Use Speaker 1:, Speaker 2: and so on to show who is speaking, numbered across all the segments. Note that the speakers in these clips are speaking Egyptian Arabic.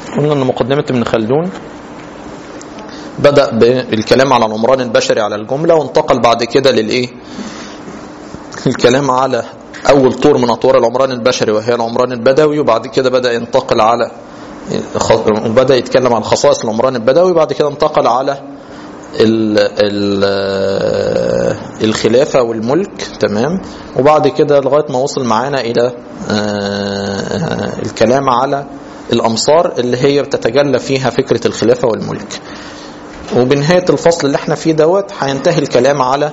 Speaker 1: قلنا ان مقدمة ابن خلدون بدأ بالكلام على العمران البشري على الجملة وانتقل بعد كده للايه الكلام على اول طور من اطوار العمران البشري وهي العمران البدوي وبعد كده بدأ ينتقل على بدأ يتكلم عن خصائص العمران البدوي وبعد كده انتقل على ال ال الخلافة والملك تمام وبعد كده لغاية ما وصل معانا إلى الكلام على الأمصار اللي هي بتتجلى فيها فكرة الخلافة والملك وبنهاية الفصل اللي احنا فيه دوت هينتهي الكلام على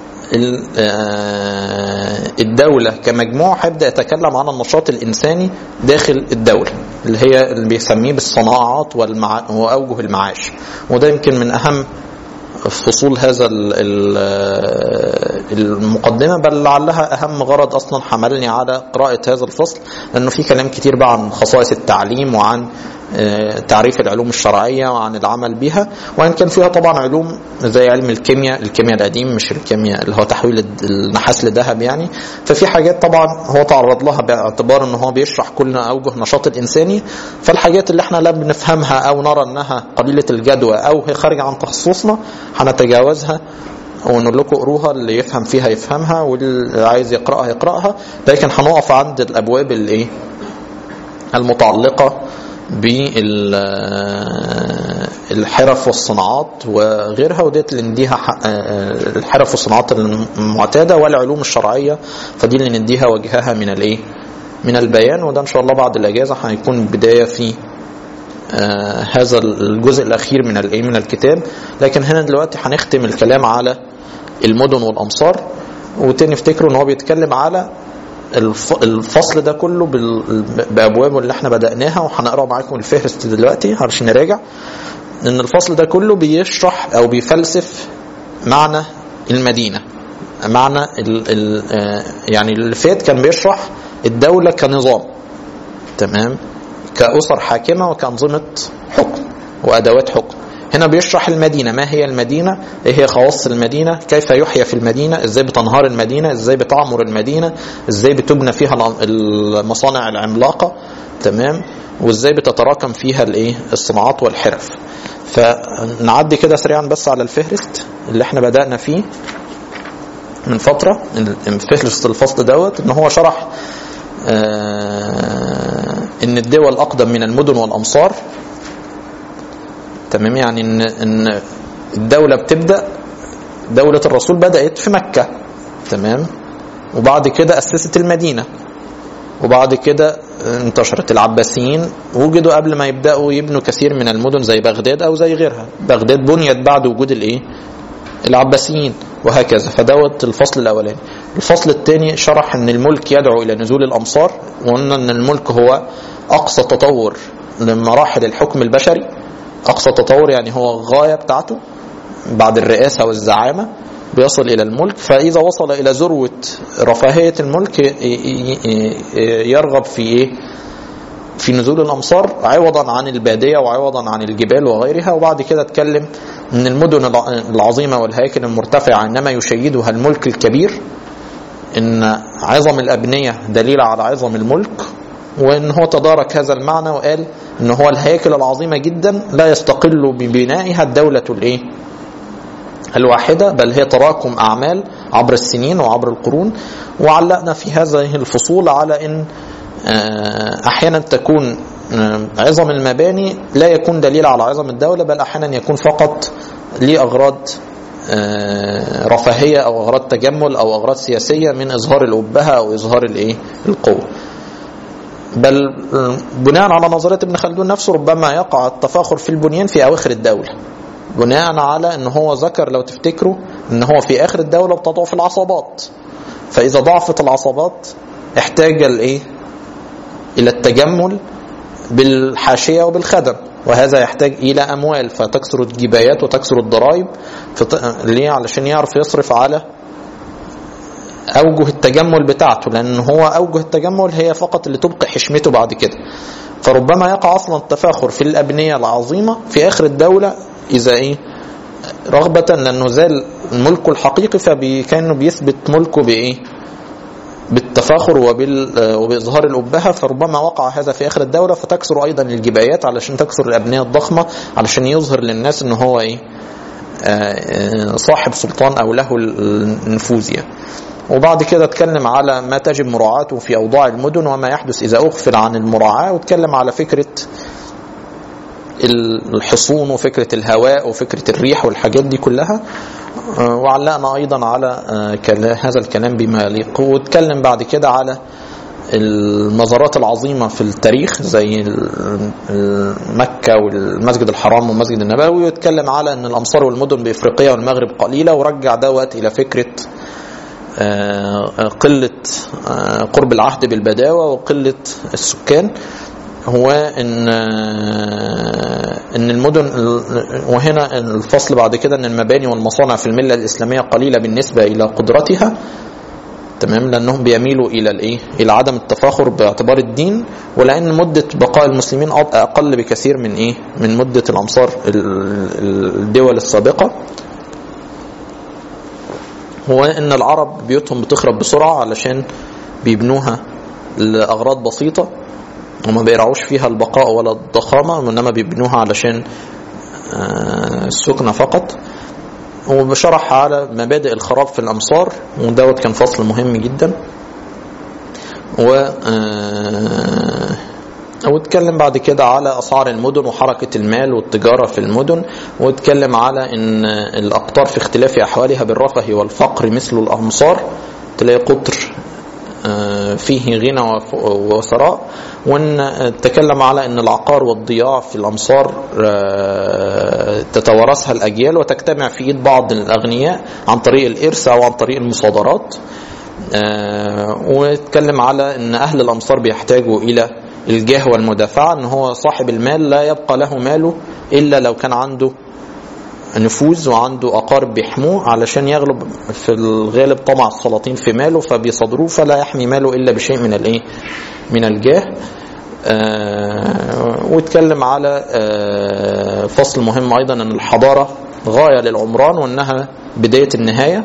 Speaker 1: الدولة كمجموع هيبدأ يتكلم عن النشاط الإنساني داخل الدولة اللي هي اللي بيسميه بالصناعات والمع... وأوجه المعاش وده يمكن من أهم فصول هذا المقدمة بل لعلها أهم غرض أصلا حملني على قراءة هذا الفصل لأنه في كلام كتير بقى عن خصائص التعليم وعن تعريف العلوم الشرعية وعن العمل بها وإن كان فيها طبعا علوم زي علم الكيمياء الكيمياء القديم مش الكيمياء اللي هو تحويل النحاس لذهب يعني ففي حاجات طبعا هو تعرض لها باعتبار ان هو بيشرح كل اوجه نشاط الانساني فالحاجات اللي احنا لا بنفهمها او نرى انها قليلة الجدوى او هي خارجة عن تخصصنا هنتجاوزها ونقول لكم قروها اللي يفهم فيها يفهمها واللي عايز يقراها يقراها لكن هنقف عند الابواب الايه المتعلقه بالحرف والصناعات وغيرها وديت اللي نديها الحرف والصناعات المعتاده والعلوم الشرعيه فدي اللي نديها وجهها من الايه من البيان وده ان شاء الله بعد الاجازه هيكون بدايه في آه هذا الجزء الاخير من الايه من الكتاب لكن هنا دلوقتي هنختم الكلام على المدن والامصار وتاني افتكروا ان هو بيتكلم على الفصل ده كله بابوابه اللي احنا بدأناها وهنقرا معاكم الفهرست دلوقتي عشان نراجع ان الفصل ده كله بيشرح او بيفلسف معنى المدينه معنى ال ال يعني اللي فات كان بيشرح الدوله كنظام تمام كأسر حاكمه وكأنظمه حكم وادوات حكم هنا بيشرح المدينة ما هي المدينة ايه هي خواص المدينة كيف يحيى في المدينة ازاي بتنهار المدينة ازاي بتعمر المدينة ازاي بتبنى فيها المصانع العملاقة تمام وازاي بتتراكم فيها الايه الصناعات والحرف فنعدي كده سريعا بس على الفهرست اللي احنا بدأنا فيه من فترة فهرست الفصل دوت ان هو شرح آه ان الدول اقدم من المدن والامصار تمام يعني ان ان الدوله بتبدا دوله الرسول بدات في مكه تمام وبعد كده اسست المدينه وبعد كده انتشرت العباسيين وجدوا قبل ما يبداوا يبنوا كثير من المدن زي بغداد او زي غيرها بغداد بنيت بعد وجود الايه العباسيين وهكذا فدوت الفصل الاولاني الفصل الثاني شرح ان الملك يدعو الى نزول الامصار وقلنا ان الملك هو اقصى تطور لمراحل الحكم البشري اقصى تطور يعني هو الغايه بتاعته بعد الرئاسه والزعامه بيصل الى الملك فاذا وصل الى ذروه رفاهيه الملك يرغب في ايه في نزول الامصار عوضا عن الباديه وعوضا عن الجبال وغيرها وبعد كده اتكلم ان المدن العظيمه والهياكل المرتفعه انما يشيدها الملك الكبير ان عظم الابنيه دليل على عظم الملك وان هو تدارك هذا المعنى وقال ان هو الهياكل العظيمه جدا لا يستقل ببنائها الدوله الايه الواحده بل هي تراكم اعمال عبر السنين وعبر القرون وعلقنا في هذه الفصول على ان احيانا تكون عظم المباني لا يكون دليل على عظم الدوله بل احيانا يكون فقط لاغراض رفاهيه او اغراض تجمل او اغراض سياسيه من اظهار الابهه او اظهار الايه القوه بل بناء على نظريه ابن خلدون نفسه ربما يقع التفاخر في البنيان في اواخر الدوله بناء على ان هو ذكر لو تفتكروا ان هو في اخر الدوله بتضعف العصابات فاذا ضعفت العصابات احتاج الايه الى التجمل بالحاشيه وبالخدم وهذا يحتاج الى اموال فتكثر الجبايات وتكثر الضرائب فت... ليه علشان يعرف يصرف على اوجه التجمل بتاعته لان هو اوجه التجمل هي فقط اللي تبقي حشمته بعد كده فربما يقع اصلا التفاخر في الابنيه العظيمه في اخر الدوله اذا ايه رغبة لأنه زال ملكه الحقيقي فكانه بيثبت ملكه بإيه؟ بالتفاخر وبال وبإظهار الأبهة فربما وقع هذا في آخر الدولة فتكسر أيضا الجبايات علشان تكسر الأبنية الضخمة علشان يظهر للناس إن هو إيه صاحب سلطان أو له النفوذ يعني. وبعد كده اتكلم على ما تجب مراعاته في أوضاع المدن وما يحدث إذا أغفل عن المراعاة واتكلم على فكرة الحصون وفكرة الهواء وفكرة الريح والحاجات دي كلها وعلقنا أيضا على هذا الكلام بما يليق واتكلم بعد كده على المزارات العظيمة في التاريخ زي مكة والمسجد الحرام والمسجد النبوي ويتكلم على أن الأمصار والمدن بإفريقيا والمغرب قليلة ورجع دوت إلى فكرة قلة قرب العهد بالبداوة وقلة السكان هو ان ان المدن وهنا الفصل بعد كده ان المباني والمصانع في المله الاسلاميه قليله بالنسبه الى قدرتها تمام لانهم بيميلوا الى الايه الى عدم التفاخر باعتبار الدين ولان مده بقاء المسلمين اقل بكثير من ايه من مده الامصار الدول السابقه هو ان العرب بيوتهم بتخرب بسرعه علشان بيبنوها لاغراض بسيطه وما بيرعوش فيها البقاء ولا الضخامة إنما بيبنوها علشان السكنة فقط وبشرح على مبادئ الخراب في الأمصار ودوت كان فصل مهم جدا و واتكلم بعد كده على اسعار المدن وحركه المال والتجاره في المدن واتكلم على ان الاقطار في اختلاف احوالها بالرفه والفقر مثل الامصار تلاقي قطر فيه غنى وثراء وان تكلم على ان العقار والضياع في الامصار تتوارثها الاجيال وتجتمع في ايد بعض الاغنياء عن طريق الارث او عن طريق المصادرات واتكلم على ان اهل الامصار بيحتاجوا الى الجاه والمدافعه ان هو صاحب المال لا يبقى له ماله الا لو كان عنده نفوذ وعنده اقارب بيحموه علشان يغلب في الغالب طمع السلاطين في ماله فبيصادروه فلا يحمي ماله الا بشيء من الايه من الجاه آه واتكلم على آه فصل مهم ايضا ان الحضاره غايه للعمران وانها بدايه النهايه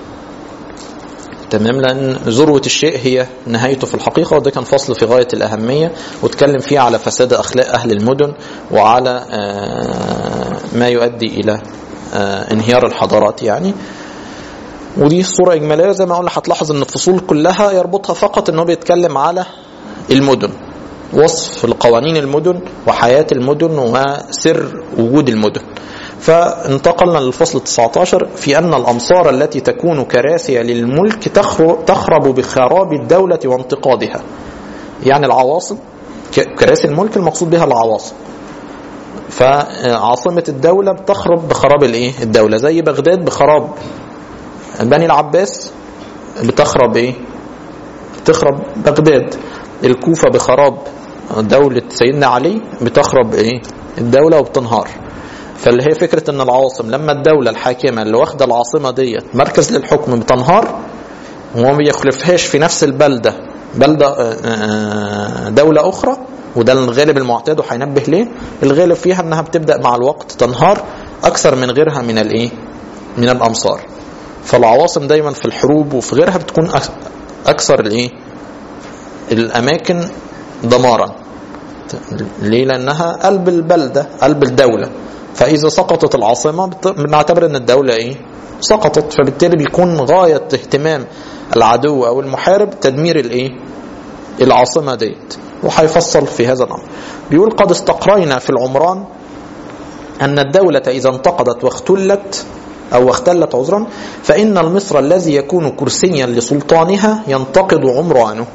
Speaker 1: تمام لان ذروه الشيء هي نهايته في الحقيقه وده كان فصل في غايه الاهميه واتكلم فيه على فساد اخلاق اهل المدن وعلى ما يؤدي الى انهيار الحضارات يعني ودي صورة إجمالية زي ما قلنا هتلاحظ إن الفصول كلها يربطها فقط إنه بيتكلم على المدن وصف القوانين المدن وحياة المدن وسر وجود المدن فانتقلنا للفصل 19 في أن الأمصار التي تكون كراسي للملك تخرب بخراب الدولة وانتقادها يعني العواصم كراسي الملك المقصود بها العواصم فعاصمة الدولة بتخرب بخراب الايه الدولة زي بغداد بخراب بني العباس بتخرب ايه بتخرب بغداد الكوفة بخراب دولة سيدنا علي بتخرب ايه الدولة وبتنهار فاللي هي فكرة ان العواصم لما الدولة الحاكمة اللي واخدة العاصمة ديت مركز للحكم بتنهار وما بيخلفهاش في نفس البلدة بلدة دولة أخرى وده الغالب المعتاد وهينبه ليه الغالب فيها انها بتبدا مع الوقت تنهار اكثر من غيرها من الايه من الامصار فالعواصم دايما في الحروب وفي غيرها بتكون اكثر الايه الاماكن دمارا ليه لانها قلب البلده قلب الدوله فاذا سقطت العاصمه بنعتبر ان الدوله ايه سقطت فبالتالي بيكون غايه اهتمام العدو او المحارب تدمير الايه العاصمه ديت وهيفصل في هذا الامر بيقول قد استقرينا في العمران ان الدوله اذا انتقدت واختلت او اختلت عذرا فان المصر الذي يكون كرسيا لسلطانها ينتقد عمرانه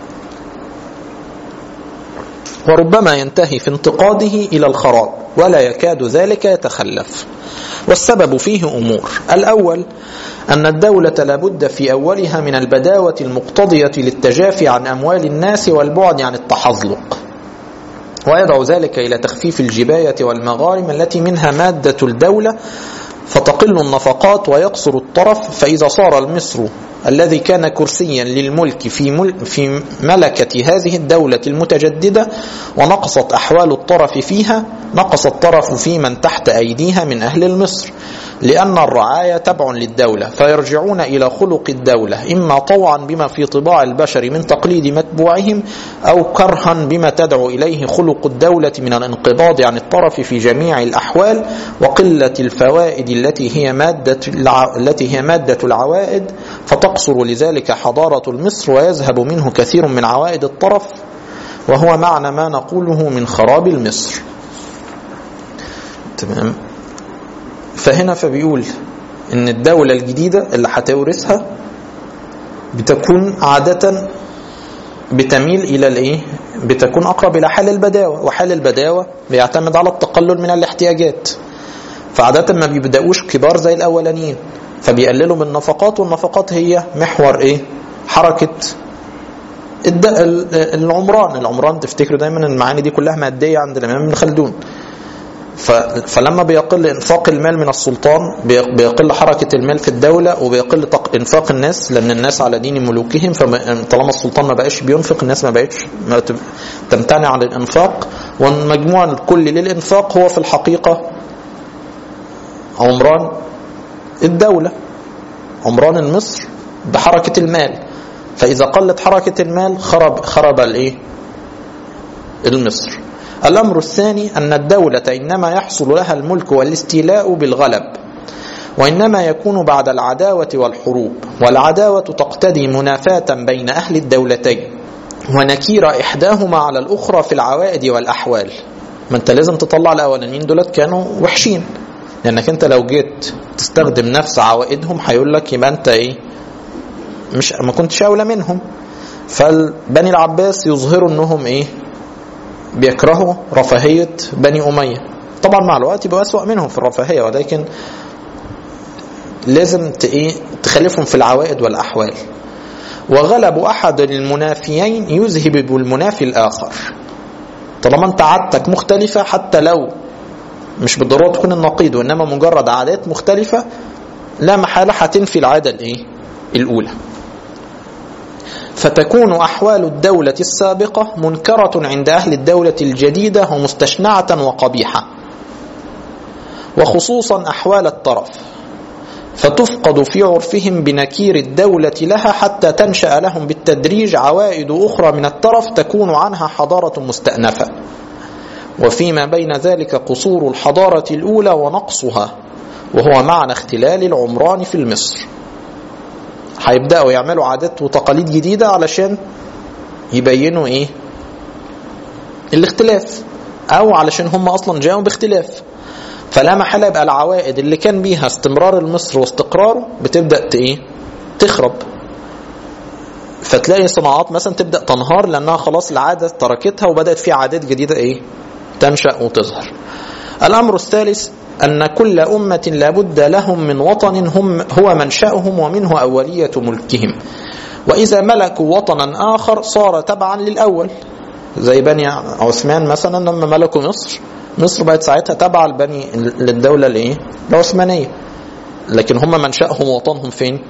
Speaker 1: وربما ينتهي في انتقاده الى الخراب ولا يكاد ذلك يتخلف والسبب فيه امور الاول ان الدوله لابد في اولها من البداوه المقتضيه للتجافي عن اموال الناس والبعد عن التحظلق ويدعو ذلك الى تخفيف الجبايه والمغارم التي منها ماده الدوله فتقل النفقات ويقصر الطرف فإذا صار المصر الذي كان كرسيا للملك في, مل في ملكة هذه الدولة المتجددة ونقصت أحوال الطرف فيها نقص الطرف في من تحت أيديها من أهل المصر لأن الرعاية تبع للدولة فيرجعون إلى خلق الدولة إما طوعا بما في طباع البشر من تقليد متبوعهم أو كرها بما تدعو إليه خلق الدولة من الانقباض عن الطرف في جميع الأحوال وقلة الفوائد التي هي مادة الع... التي هي مادة العوائد فتقصر لذلك حضارة مصر ويذهب منه كثير من عوائد الطرف وهو معنى ما نقوله من خراب مصر تمام فهنا فبيقول ان الدولة الجديدة اللي هتورثها بتكون عادة بتميل الى الايه بتكون اقرب الى حال البداوة وحال البداوة بيعتمد على التقلل من الاحتياجات فعادة ما بيبدأوش كبار زي الاولانيين فبيقللوا من النفقات والنفقات هي محور ايه حركة العمران العمران تفتكروا دايما المعاني دي كلها مادية عند الامام ابن خلدون فلما بيقل انفاق المال من السلطان بيقل حركة المال في الدولة وبيقل انفاق الناس لأن الناس على دين ملوكهم فطالما السلطان ما بقاش بينفق الناس ما بقتش تمتنع عن الانفاق والمجموع الكل للانفاق هو في الحقيقة عمران الدولة عمران مصر بحركة المال فإذا قلت حركة المال خرب خرب الايه المصر الأمر الثاني أن الدولة إنما يحصل لها الملك والاستيلاء بالغلب وإنما يكون بعد العداوة والحروب والعداوة تقتضي منافاة بين أهل الدولتين ونكير إحداهما على الأخرى في العوائد والأحوال ما أنت لازم تطلع الأولانيين دولت كانوا وحشين لأنك أنت لو جيت تستخدم نفس عوائدهم هيقول لك يبقى أنت إيه مش ما كنتش أولى منهم فبني العباس يظهروا أنهم إيه بيكرهوا رفاهية بني أمية طبعا مع الوقت يبقوا أسوأ منهم في الرفاهية ولكن لازم إيه تخلفهم في العوائد والأحوال وغلب أحد المنافيين يذهب بالمنافي الآخر طالما أنت عادتك مختلفة حتى لو مش بالضرورة تكون النقيض وإنما مجرد عادات مختلفة لا محالة هتنفي العادة الإيه؟ الأولى فتكون أحوال الدولة السابقة منكرة عند أهل الدولة الجديدة ومستشنعة وقبيحة وخصوصا أحوال الطرف فتفقد في عرفهم بنكير الدولة لها حتى تنشأ لهم بالتدريج عوائد أخرى من الترف تكون عنها حضارة مستأنفة وفيما بين ذلك قصور الحضارة الأولى ونقصها وهو معنى اختلال العمران في مصر هيبداوا يعملوا عادات وتقاليد جديده علشان يبينوا ايه الاختلاف او علشان هم اصلا جاءوا باختلاف فلا محل يبقى العوائد اللي كان بيها استمرار المصر واستقراره بتبدا ايه تخرب فتلاقي صناعات مثلا تبدا تنهار لانها خلاص العاده تركتها وبدات في عادات جديده ايه تنشا وتظهر الامر الثالث أن كل أمة لابد لهم من وطن هم هو منشأهم ومنه أولية ملكهم وإذا ملكوا وطنا آخر صار تبعا للأول زي بني عثمان مثلا لما ملكوا مصر مصر بقت ساعتها تبع البني للدولة الايه؟ العثمانية لكن هم منشأهم وطنهم فين؟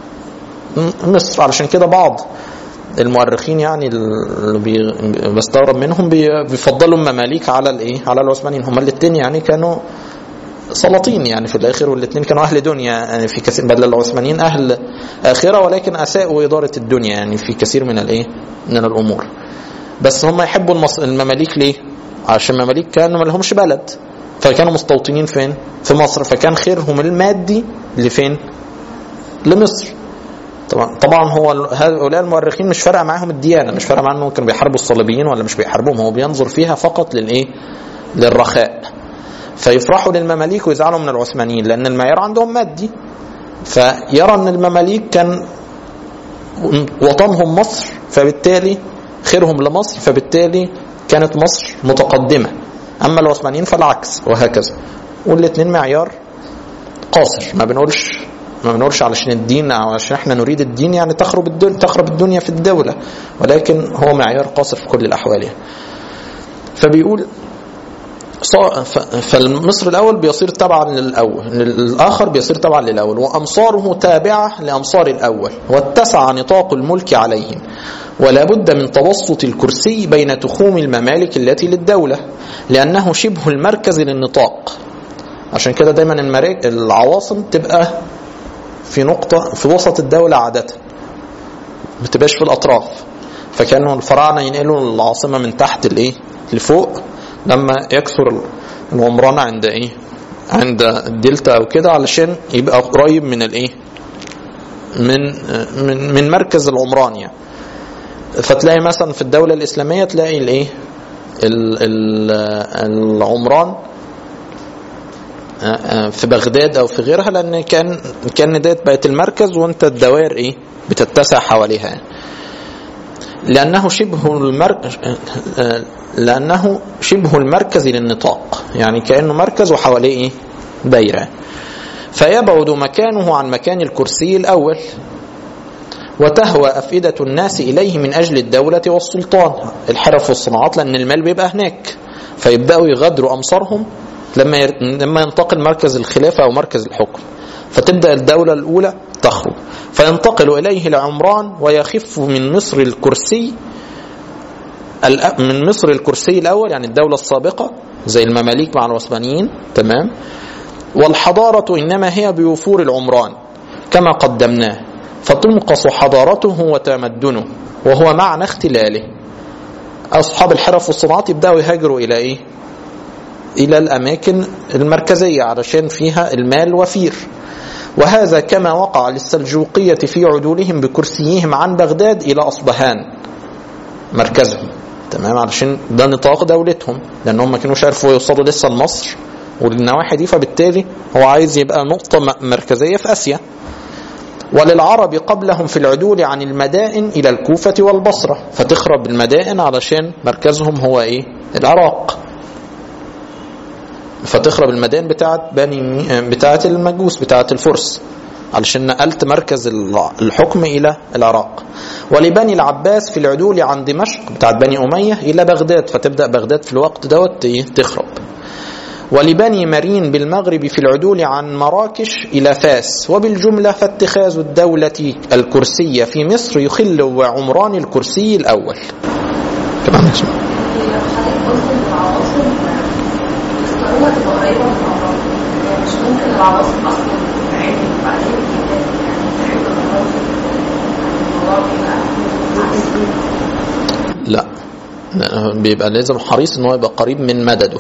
Speaker 1: مصر علشان كده بعض المؤرخين يعني اللي بي بستغرب منهم بيفضلوا المماليك على الايه؟ على العثمانيين هم الاثنين يعني كانوا سلاطين يعني في الاخر والاثنين كانوا اهل دنيا يعني في كثير بدل العثمانيين اهل اخره ولكن اساءوا اداره الدنيا يعني في كثير من الايه من الامور بس هم يحبوا المص... المماليك ليه عشان المماليك كانوا ما لهمش بلد فكانوا مستوطنين فين في مصر فكان خيرهم المادي لفين لمصر طبعا طبعا هو هؤلاء المؤرخين مش فارقه معاهم الديانه مش فارقه معاهم كانوا بيحاربوا الصليبيين ولا مش بيحاربوهم هو بينظر فيها فقط للايه للرخاء فيفرحوا للمماليك ويزعلوا من العثمانيين لان المعيار عندهم مادي فيرى ان المماليك كان وطنهم مصر فبالتالي خيرهم لمصر فبالتالي كانت مصر متقدمه اما العثمانيين فالعكس وهكذا والاثنين معيار قاصر ما بنقولش ما بنقولش علشان الدين او عشان احنا نريد الدين يعني تخرب الدنيا تخرب الدنيا في الدوله ولكن هو معيار قاصر في كل الاحوال يعني. فبيقول فالمصر الاول بيصير تبعا للاول الاخر بيصير تبعا للاول وامصاره تابعه لامصار الاول واتسع نطاق الملك عليهم ولا بد من توسط الكرسي بين تخوم الممالك التي للدوله لانه شبه المركز للنطاق عشان كده دايما المراك... العواصم تبقى في نقطة في وسط الدولة عادة ما تبقاش في الأطراف فكانوا الفراعنة ينقلوا العاصمة من تحت لإيه لفوق لما يكثر العمران عند إيه عند الدلتا أو كده علشان يبقى قريب من الإيه من من من مركز العمران يعني فتلاقي مثلا في الدولة الإسلامية تلاقي الإيه ال- ال- العمران في بغداد او في غيرها لان كان كان ديت بقت المركز وانت الدوائر ايه بتتسع حواليها يعني. لانه شبه المركز لانه شبه المركز للنطاق يعني كانه مركز وحواليه ايه دايره فيبعد مكانه عن مكان الكرسي الاول وتهوى أفئدة الناس إليه من أجل الدولة والسلطان الحرف والصناعات لأن المال بيبقى هناك فيبدأوا يغادروا أمصارهم لما ير... لما ينتقل مركز الخلافة أو مركز الحكم فتبدأ الدولة الأولى تخرج فينتقل إليه العمران ويخف من مصر الكرسي الأ- من مصر الكرسي الأول يعني الدولة السابقة زي المماليك مع العثمانيين تمام والحضارة إنما هي بوفور العمران كما قدمناه فتنقص حضارته وتمدنه وهو معنى اختلاله أصحاب الحرف والصناعات يبدأوا يهاجروا إلى إيه؟ إلى الأماكن المركزية علشان فيها المال وفير وهذا كما وقع للسلجوقية في عدولهم بكرسيهم عن بغداد إلى أصبهان مركزهم تمام علشان ده نطاق دولتهم لأنهم ما كانوش عارفوا يوصلوا لسه لمصر والنواحي دي فبالتالي هو عايز يبقى نقطة م- مركزية في آسيا وللعرب قبلهم في العدول عن المدائن إلى الكوفة والبصرة فتخرب المدائن علشان مركزهم هو إيه العراق فتخرب المدائن بتاعت بني بتاعت المجوس بتاعت الفرس علشان نقلت مركز الحكم إلى العراق ولبني العباس في العدول عن دمشق بتاعت بني أمية إلى بغداد فتبدأ بغداد في الوقت دوت إيه؟ تخرب ولبني مرين بالمغرب في العدول عن مراكش إلى فاس وبالجملة فاتخاذ الدولة الكرسية في مصر يخل عمران الكرسي الأول تمام اسمع
Speaker 2: لو حضرتك قلت ان العواصم الثروه تبقى قريبه من الامراض يعني مش ممكن العواصم اصلا تتعمل وبعدين يعني تعمل الامراض الموضوع بيبقى عكس
Speaker 1: لا لا، بيبقى لازم حريص ان هو يبقى قريب من مدده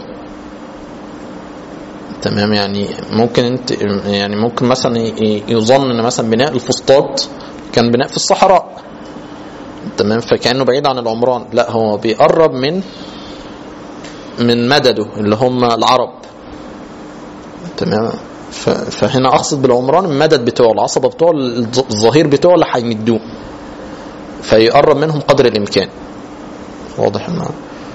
Speaker 1: تمام يعني ممكن انت يعني ممكن مثلا ي- يظن ان مثلا بناء الفسطاط كان بناء في الصحراء تمام فكانه بعيد عن العمران لا هو بيقرب من من مدده اللي هم العرب تمام ف- فهنا اقصد بالعمران المدد بتوعه العصبه بتوعه الظ- الظهير بتوعه اللي هيمدوه فيقرب منهم قدر الامكان واضح المعنى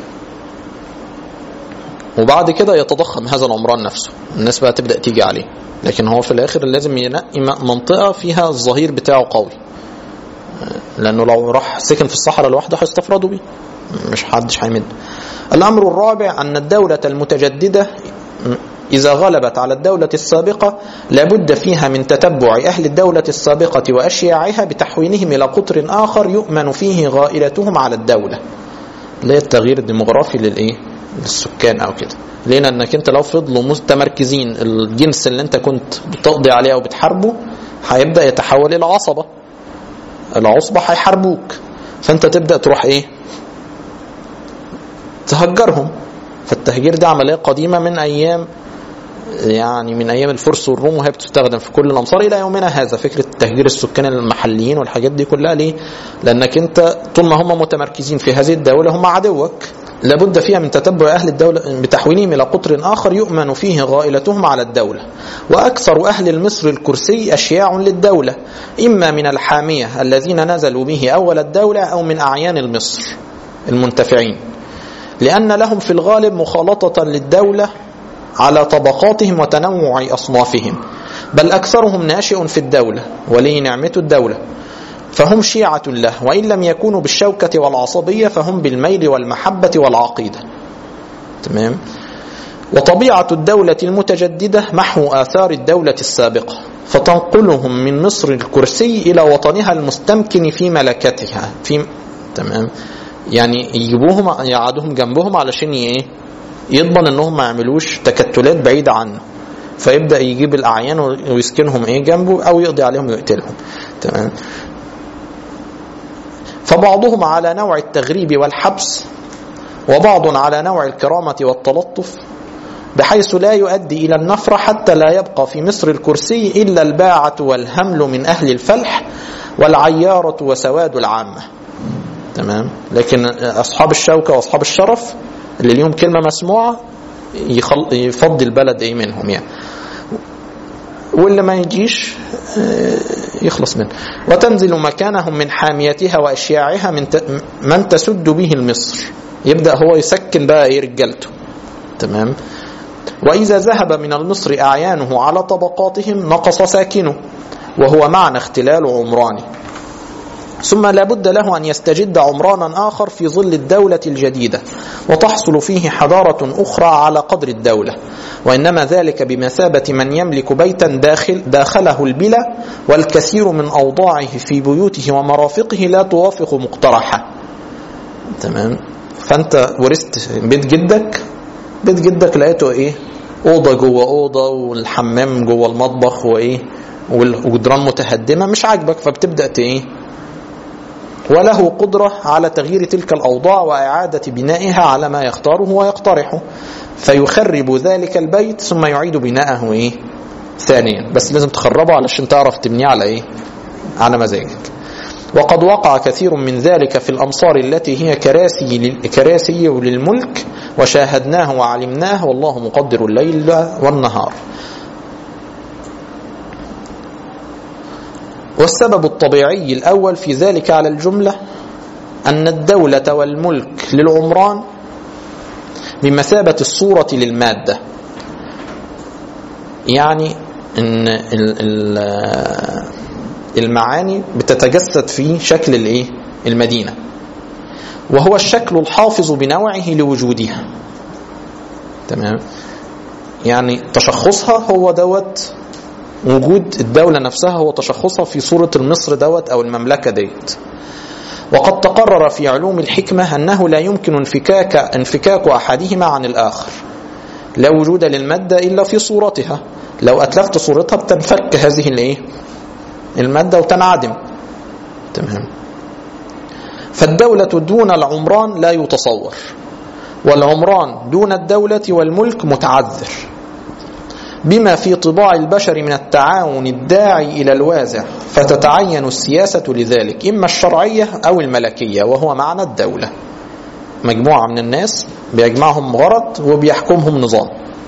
Speaker 1: وبعد كده يتضخم هذا العمران نفسه الناس بقى تبدا تيجي عليه لكن هو في الاخر لازم ينقي م- منطقه فيها الظهير بتاعه قوي لانه لو راح سكن في الصحراء لوحده هيستفردوا بيه مش حدش هيمد الامر الرابع ان الدوله المتجدده إذا غلبت على الدولة السابقة لابد فيها من تتبع أهل الدولة السابقة وأشياعها بتحويلهم إلى قطر آخر يؤمن فيه غائلتهم على الدولة اللي هي التغيير الديموغرافي للإيه؟ للسكان أو كده ليه؟ لأنك أنت لو فضلوا متمركزين الجنس اللي أنت كنت بتقضي عليه أو بتحاربه هيبدأ يتحول إلى عصبة العصبة هيحاربوك فأنت تبدأ تروح إيه؟ تهجرهم فالتهجير ده عملية قديمة من أيام يعني من ايام الفرس والروم وهي بتستخدم في كل الامصار الى يومنا هذا فكره تهجير السكان المحليين والحاجات دي كلها ليه؟ لانك انت طول ما هم متمركزين في هذه الدوله هم عدوك لابد فيها من تتبع اهل الدوله بتحويلهم الى قطر اخر يؤمن فيه غائلتهم على الدوله واكثر اهل المصر الكرسي اشياع للدوله اما من الحاميه الذين نزلوا به اول الدوله او من اعيان المصر المنتفعين لان لهم في الغالب مخالطه للدوله على طبقاتهم وتنوع أصنافهم بل أكثرهم ناشئ في الدولة ولي نعمة الدولة فهم شيعة له وإن لم يكونوا بالشوكة والعصبية فهم بالميل والمحبة والعقيدة تمام وطبيعة الدولة المتجددة محو آثار الدولة السابقة فتنقلهم من مصر الكرسي إلى وطنها المستمكن في ملكتها في تمام يعني يجيبوهم يقعدوهم جنبهم علشان ايه يضمن انهم ما يعملوش تكتلات بعيدة عنه فيبدا يجيب الاعيان ويسكنهم ايه جنبه او يقضي عليهم ويقتلهم تمام فبعضهم على نوع التغريب والحبس وبعض على نوع الكرامه والتلطف بحيث لا يؤدي الى النفره حتى لا يبقى في مصر الكرسي الا الباعه والهمل من اهل الفلح والعياره وسواد العامه تمام لكن اصحاب الشوكه واصحاب الشرف اللي ليهم كلمه مسموعه يخل... يفضي البلد ايه منهم يعني واللي ما يجيش يخلص منه وتنزل مكانهم من حاميتها واشياعها من ت... من تسد به المصر يبدا هو يسكن بقى ايه رجالته تمام واذا ذهب من المصر اعيانه على طبقاتهم نقص ساكنه وهو معنى اختلال عمراني ثم لا بد له أن يستجد عمرانا آخر في ظل الدولة الجديدة وتحصل فيه حضارة أخرى على قدر الدولة وإنما ذلك بمثابة من يملك بيتا داخل داخله البلا والكثير من أوضاعه في بيوته ومرافقه لا توافق مقترحة تمام فأنت ورثت بيت جدك بيت جدك لقيته إيه أوضة جوه أوضة والحمام جوه المطبخ وإيه والجدران متهدمة مش عاجبك فبتبدأ إيه وله قدرة على تغيير تلك الأوضاع وإعادة بنائها على ما يختاره ويقترحه فيخرب ذلك البيت ثم يعيد بناءه إيه؟ ثانيا بس لازم تخربه علشان تعرف تبنيه على إيه؟ على مزاجك وقد وقع كثير من ذلك في الأمصار التي هي كراسي كراسي للملك وشاهدناه وعلمناه والله مقدر الليل والنهار والسبب الطبيعي الأول في ذلك على الجملة أن الدولة والملك للعمران بمثابة الصورة للمادة يعني أن المعاني بتتجسد في شكل الايه المدينة وهو الشكل الحافظ بنوعه لوجودها تمام يعني تشخصها هو دوت وجود الدولة نفسها هو تشخصها في صورة المصر دوت أو المملكة ديت وقد تقرر في علوم الحكمة أنه لا يمكن انفكاك, انفكاك أحدهما عن الآخر لا وجود للمادة إلا في صورتها لو أتلفت صورتها بتنفك هذه الإيه؟ المادة وتنعدم تمام فالدولة دون العمران لا يتصور والعمران دون الدولة والملك متعذر بما في طباع البشر من التعاون الداعي إلى الوازع فتتعين السياسة لذلك إما الشرعية أو الملكية وهو معنى الدولة مجموعة من الناس بيجمعهم غرض وبيحكمهم نظام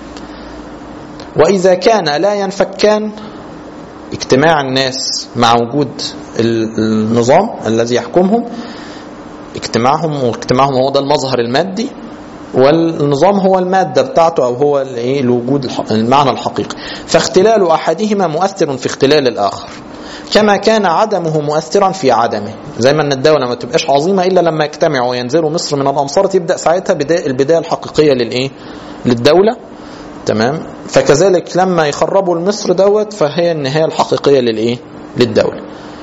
Speaker 1: وإذا كان لا ينفكان اجتماع الناس مع وجود النظام الذي يحكمهم اجتماعهم واجتماعهم هو ده المظهر المادي والنظام هو المادة بتاعته أو هو الوجود المعنى الحقيقي فاختلال أحدهما مؤثر في اختلال الآخر كما كان عدمه مؤثرا في عدمه زي ما ان الدولة ما تبقاش عظيمة إلا لما يجتمعوا وينزلوا مصر من الأمصار تبدأ ساعتها بداية البداية الحقيقية للإيه للدولة تمام فكذلك لما يخربوا المصر دوت فهي النهاية الحقيقية للإيه للدولة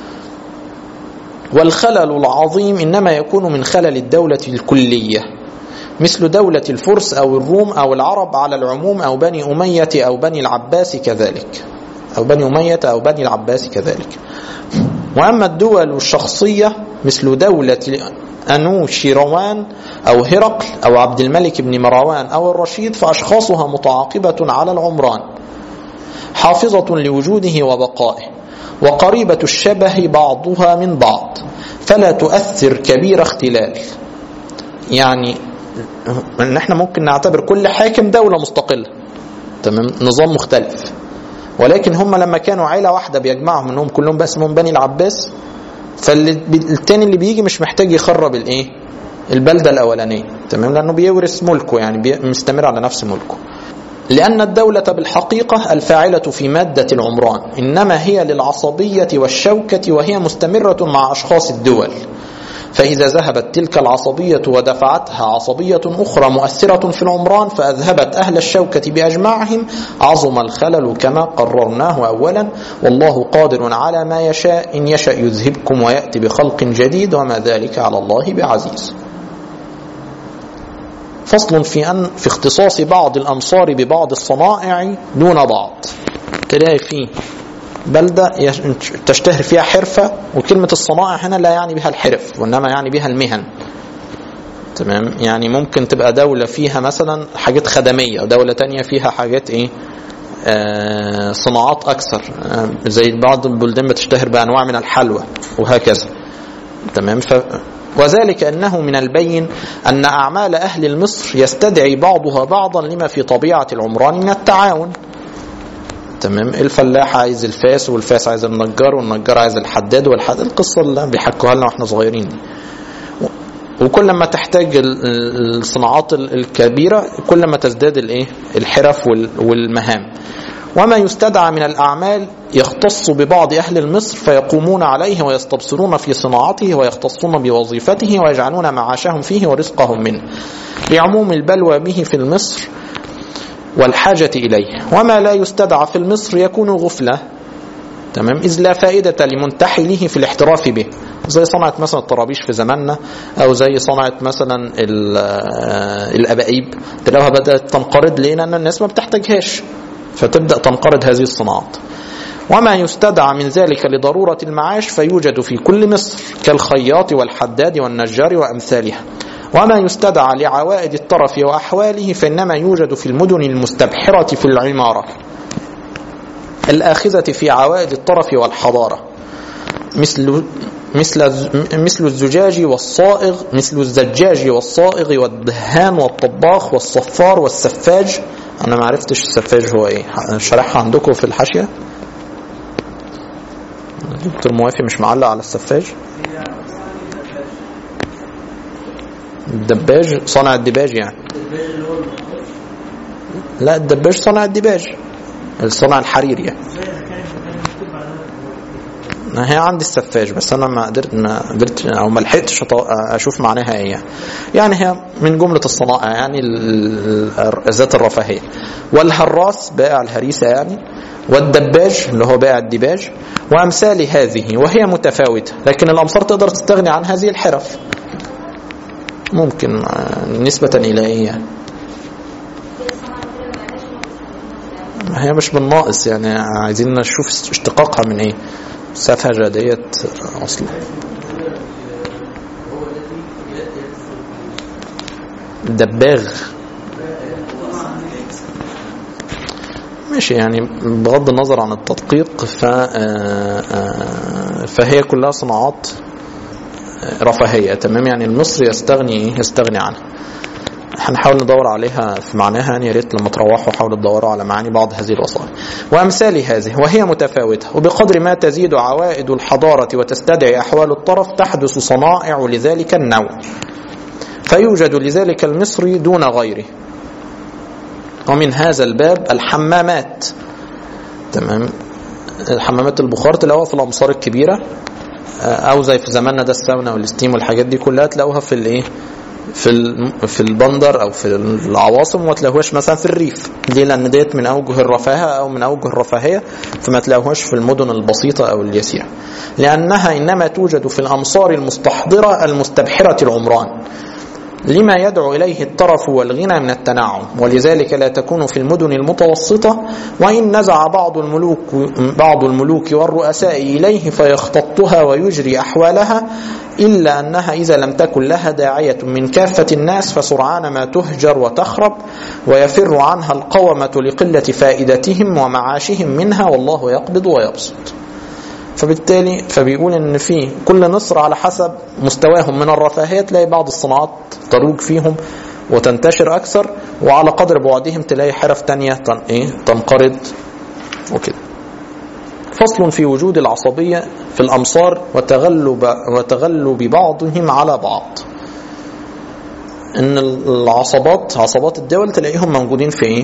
Speaker 1: والخلل العظيم إنما يكون من خلل الدولة الكلية مثل دولة الفرس أو الروم أو العرب على العموم أو بني أمية أو بني العباس كذلك أو بني أمية أو بني العباس كذلك وأما الدول الشخصية مثل دولة أنوشيروان أو هرقل أو عبد الملك بن مروان أو الرشيد فأشخاصها متعاقبة على العمران حافظة لوجوده وبقائه وقريبة الشبه بعضها من بعض فلا تؤثر كبير اختلال يعني ان احنا ممكن نعتبر كل حاكم دولة مستقلة تمام نظام مختلف ولكن هم لما كانوا عيلة واحدة بيجمعهم انهم كلهم بقى اسمهم بني العباس فالتاني اللي بيجي مش محتاج يخرب الايه البلدة الاولانية تمام لانه بيورث ملكه يعني مستمر على نفس ملكه لأن الدولة بالحقيقة الفاعلة في مادة العمران إنما هي للعصبية والشوكة وهي مستمرة مع أشخاص الدول فإذا ذهبت تلك العصبية ودفعتها عصبية أخرى مؤثرة في العمران فأذهبت أهل الشوكة بأجمعهم عظم الخلل كما قررناه أولا والله قادر على ما يشاء إن يشأ يذهبكم ويأتي بخلق جديد وما ذلك على الله بعزيز فصل في أن في اختصاص بعض الأمصار ببعض الصنائع دون بعض تلاقي فيه بلدة يش- تشتهر فيها حرفة وكلمة الصنائع هنا لا يعني بها الحرف وإنما يعني بها المهن تمام يعني ممكن تبقى دولة فيها مثلا حاجات خدمية ودولة تانية فيها حاجات ايه آه صناعات أكثر آه زي بعض البلدان بتشتهر بأنواع من الحلوى وهكذا تمام ف وذلك أنه من البين أن أعمال أهل مصر يستدعي بعضها بعضا لما في طبيعة العمران من التعاون تمام الفلاح عايز الفاس والفاس عايز النجار والنجار عايز الحداد والحداد القصة اللي بيحكوها لنا واحنا صغيرين دي وكل ما تحتاج ال- ال- الصناعات ال- الكبيرة كل ما تزداد الايه الحرف وال- والمهام وما يستدعى من الأعمال يختص ببعض أهل مصر فيقومون عليه ويستبصرون في صناعته ويختصون بوظيفته ويجعلون معاشهم فيه ورزقهم منه لعموم البلوى به في مصر والحاجة إليه وما لا يستدعى في مصر يكون غفلة تمام إذ لا فائدة لمنتحله في الاحتراف به زي صنعة مثلا الطرابيش في زماننا أو زي صنعة مثلا ال- آه، الأبائيب تلاقوها بدأت تنقرض ليه لأن الناس ما بتحتاجهاش فتبدأ تنقرض هذه الصناعات وما يستدعى من ذلك لضرورة المعاش فيوجد في كل مصر كالخياط والحداد والنجار وأمثالها وما يستدعى لعوائد الطرف وأحواله فإنما يوجد في المدن المستبحرة في العمارة الآخذة في عوائد الطرف والحضارة مثل مثل مثل الزجاج والصائغ مثل الزجاج والصائغ والدهان والطباخ والصفار والسفاج أنا ما عرفتش السفاج هو إيه شرحها عندكم في الحاشية دكتور موافي مش معلق على السفاج الدباج صانع الدباج يعني لا الدباج صانع الدباج صانع الحرير يعني ما هي عندي السفاج بس انا ما قدرت ما قدرت او ما لحقتش أط- اشوف معناها ايه يعني. يعني هي من جمله الصنائع يعني ال- ال- ذات الرفاهيه والهراس بائع الهريسه يعني والدباج اللي هو بائع الدباج وامثال هذه وهي متفاوته لكن الامصار تقدر تستغني عن هذه الحرف ممكن آه، نسبه الى ايه يعني ما هي مش بالناقص يعني عايزين نشوف اشتقاقها من ايه سفهجة ديت اصلا دباغ ماشي يعني بغض النظر عن التدقيق ف آه، آه، فهي كلها صناعات رفاهية تمام يعني المصري يستغني ايه يستغني عنها هنحاول ندور عليها في معناها يعني يا ريت لما تروحوا حاولوا تدوروا على معاني بعض هذه الوصايا وامثال هذه وهي متفاوته وبقدر ما تزيد عوائد الحضاره وتستدعي احوال الطرف تحدث صنائع لذلك النوع فيوجد لذلك المصري دون غيره ومن هذا الباب الحمامات تمام الحمامات البخار تلاقوها في الامصار الكبيره او زي في زماننا ده الساونا والستيم والحاجات دي كلها تلاقوها في الايه في الم- في البندر او في العواصم وما تلاقوهاش مثلا في الريف ليه لان ديت من اوجه الرفاهه او من اوجه الرفاهيه فما تلاقوهاش في المدن البسيطه او اليسيره لانها انما توجد في الامصار المستحضره المستبحره العمران لما يدعو إليه الطرف والغنى من التنعم ولذلك لا تكون في المدن المتوسطة وإن نزع بعض الملوك بعض الملوك والرؤساء إليه فيختطها ويجري أحوالها إلا أنها إذا لم تكن لها داعية من كافة الناس فسرعان ما تهجر وتخرب ويفر عنها القومة لقلة فائدتهم ومعاشهم منها والله يقبض ويبسط فبالتالي فبيقول ان في كل نصر على حسب مستواهم من الرفاهيه تلاقي بعض الصناعات تروج فيهم وتنتشر اكثر وعلى قدر بعدهم تلاقي حرف تانية تن ايه تنقرض وكده فصل في وجود العصبيه في الامصار وتغلب وتغلب بعضهم على بعض ان العصبات عصبات الدول تلاقيهم موجودين في ايه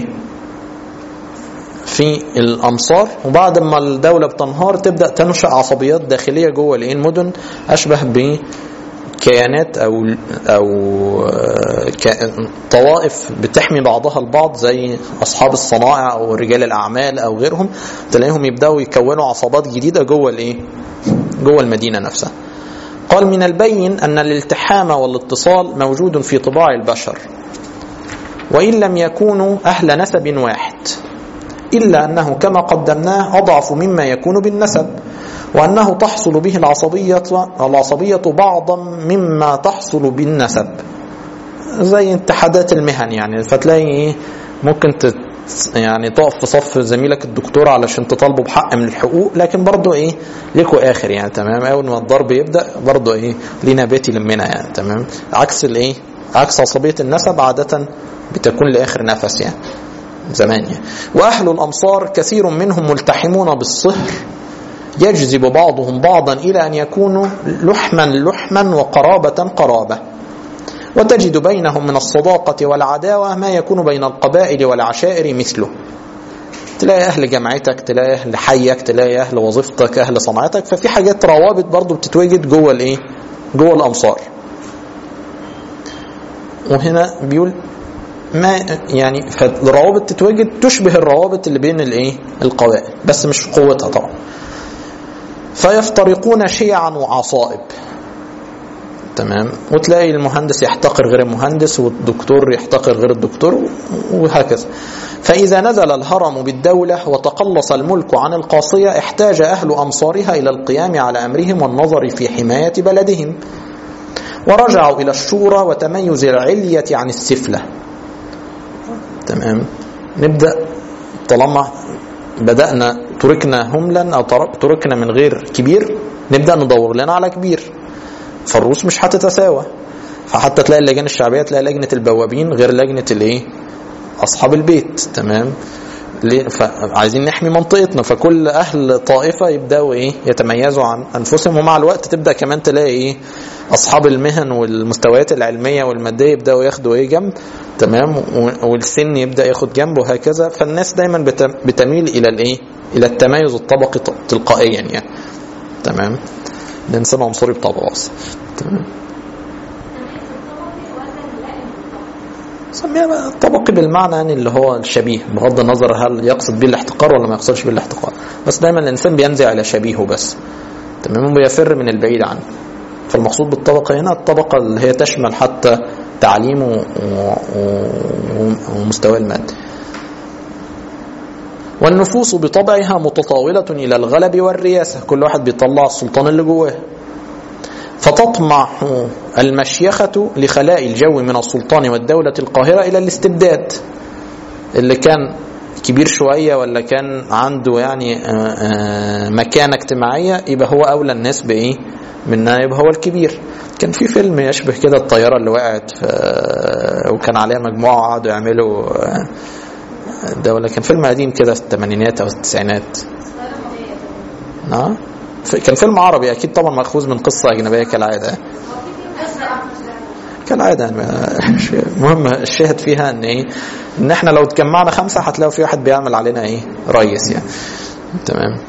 Speaker 1: في الامصار وبعد ما الدوله بتنهار تبدا تنشا عصبيات داخليه جوه الايه المدن اشبه بكيانات او او آه، ك- طوائف بتحمي بعضها البعض زي اصحاب الصنائع او رجال الاعمال او غيرهم تلاقيهم يبداوا يكونوا عصابات جديده جوه الايه جوه المدينه نفسها قال من البين ان الالتحام والاتصال موجود في طباع البشر وإن لم يكونوا أهل نسب واحد إلا أنه كما قدمناه أضعف مما يكون بالنسب وأنه تحصل به العصبية العصبية بعضا مما تحصل بالنسب زي اتحادات المهن يعني فتلاقي ايه ممكن تت يعني تقف في صف زميلك الدكتور علشان تطالبه بحق من الحقوق لكن برضه ايه ليكوا اخر يعني تمام اول ما الضرب يبدا برضه ايه لينا بيت يلمنا يعني تمام عكس الايه عكس عصبيه النسب عاده بتكون لاخر نفس يعني زمان يعني واهل الامصار كثير منهم ملتحمون بالصهر يجذب بعضهم بعضا الى ان يكونوا لحما لحما وقرابه قرابه وتجد بينهم من الصداقة والعداوة ما يكون بين القبائل والعشائر مثله تلاقي أهل جامعتك تلاقي أهل حيك تلاقي أهل وظيفتك أهل صنعتك ففي حاجات روابط برضو بتتوجد جوه الإيه؟ جوه الأمصار وهنا بيقول ما يعني فالروابط تتوجد تشبه الروابط اللي بين الايه القوائم بس مش قوتها طبعا فيفترقون شيعا وعصائب تمام وتلاقي المهندس يحتقر غير المهندس والدكتور يحتقر غير الدكتور وهكذا فإذا نزل الهرم بالدولة وتقلص الملك عن القاصية احتاج أهل أمصارها إلى القيام على أمرهم والنظر في حماية بلدهم ورجعوا إلى الشورى وتميز العلية عن السفلة تمام نبدأ طالما بدأنا تركنا هملا أو تركنا من غير كبير نبدأ ندور لنا على كبير فالروس مش هتتساوى فحتى تلاقي اللجان الشعبيه تلاقي لجنه البوابين غير لجنه الايه اصحاب البيت تمام ليه فعايزين نحمي منطقتنا فكل اهل طائفه يبداوا ايه يتميزوا عن انفسهم ومع الوقت تبدا كمان تلاقي ايه اصحاب المهن والمستويات العلميه والماديه يبداوا ياخدوا ايه جنب تمام والسن يبدا ياخد جنب وهكذا فالناس دايما بتميل الى الايه الى التميز الطبقي تلقائيا يعني تمام الانسان عنصري بطبعه اصلا تمام سميها بقى طبقي بالمعنى يعني اللي هو الشبيه بغض النظر هل يقصد به الاحتقار ولا ما يقصدش به الاحتقار بس دايما الانسان بينزع الى شبيهه بس تمام وبيفر من البعيد عنه فالمقصود بالطبقه هنا الطبقه اللي هي تشمل حتى تعليمه ومستواه المادي والنفوس بطبعها متطاولة إلى الغلب والرياسة كل واحد بيطلع السلطان اللي جواه فتطمع المشيخة لخلاء الجو من السلطان والدولة القاهرة إلى الاستبداد اللي كان كبير شوية ولا كان عنده يعني مكانة اجتماعية يبقى هو أولى الناس بإيه منها يبقى هو الكبير كان في فيلم يشبه كده الطيارة اللي وقعت وكان عليها مجموعة وقعدوا يعملوا الدولة كان فيلم قديم كده في الثمانينات أو التسعينات نعم كان فيلم عربي أكيد طبعا مأخوذ من قصة أجنبية كالعادة كالعادة يعني المهم الشاهد فيها ان ايه ان احنا لو اتجمعنا خمسة هتلاقوا في واحد بيعمل علينا ايه ريس يعني تمام